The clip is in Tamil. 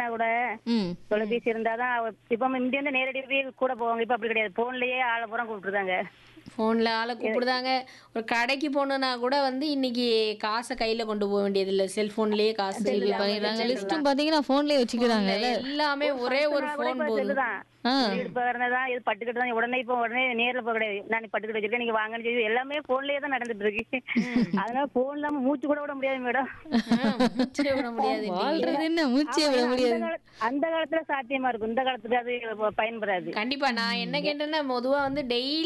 பேசினா கூட ம் தொலைபேசி இருந்தாதான் அவ- இப்ப இங்க இருந்து நேரடியாக போய் கூட போவாங்க இப்ப அப்படி கிடையாது போன்லயே ஆளை பூரா கூப்பிட்டுருந்தாங்க ஃபோனில் ஆளை கூப்பிடுதாங்க ஒரு கடைக்கு போகணுன்னா கூட வந்து இன்னைக்கு காசை கையில் கொண்டு போக வேண்டியதில்லை செல்ஃபோன்லேயே காசு ஜிபே பண்ணிடுறாங்க லிஸ்ட்டும் பாத்தீங்கன்னா போன்லயே வச்சுக்கிறாங்க எல்லாமே ஒரே ஒரு ஃபோன் போதும் இதுதான் ஆ. இப்ப வரதான் இது பட்டுக்கிட்டு தான் உடனே இப்போ உடனே நேர்ல போக கிடையாது நான் பட்டுக்கிட்டு வச்சிருக்கேன் நீங்க வாங்கன்னு சொல்லி எல்லாமே போன்லயே தான் நடந்துட்டு இருக்கு அதனால போன் இல்லாம மூச்சு கூட விட முடியாது மேடம் மூச்சே விட முடியாது வாழ்றது என்ன மூச்சே விட அந்த முடியாது கால- அந்த காலத்துல சாத்தியமா இருக்கும் இந்த காலத்துக்கு அது பயன்படாது கண்டிப்பா நான் என்ன கேட்டேன்னா பொதுவா வந்து டெய்லி